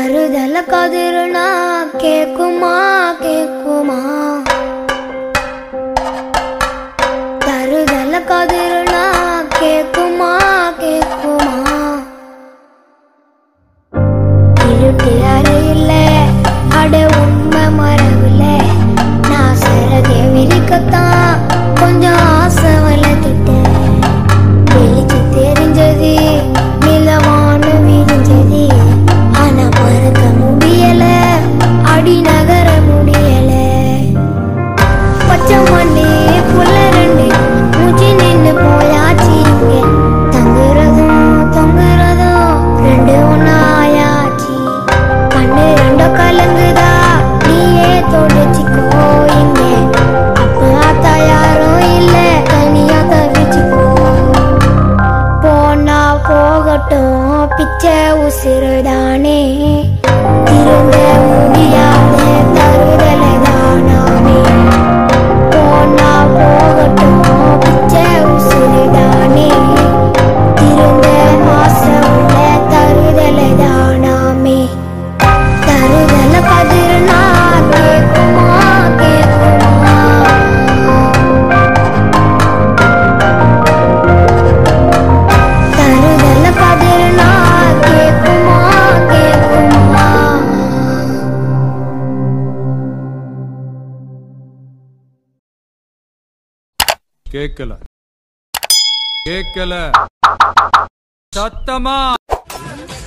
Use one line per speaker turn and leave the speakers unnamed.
தருதல கதிருனா கேக்குமா கேக்குமா தருதல கதிருனா கேக்குமா கேக்குமா இருட்டு அறையில அட உண்மை மரவுல நான் சரதே விரிக்கத்தான் கொஞ்சம் ஆசை வளர்த்துட்டேன் வெளிச்சு தெரிஞ்சது நிலவான விரிஞ்சது ஆனா மறக்க முடியல அடி நகர முடியல பச்சை மண்ணு புள்ள ரெண்டு மூச்சு நின்னு போயாச்சு இங்க தங்குறதும் தொங்குறதும் ரெண்டு ஒன்னாயாச்சு கண்ணு ரெண்டும் கலங்குதா நீயே தொடச்சிக்கோ இங்க அப்பா அத்தா யாரும் இல்ல தனியா தவிச்சுக்கோ போனா போகட்டும் பிச்சை உசிறுதானே திரும்ப முடியாத தருதலை தானாமே போனா போகட்டும் பிச்சை உசிறுதானே திரும்ப மாசம் உள்ள தருதலை தானாமே தருதல கதிர்னா கேக்குமா கேக்குமா தருதல கதிர்னா கேக்குமா கேக்குமா
கேட்கல கேட்கல சத்தமா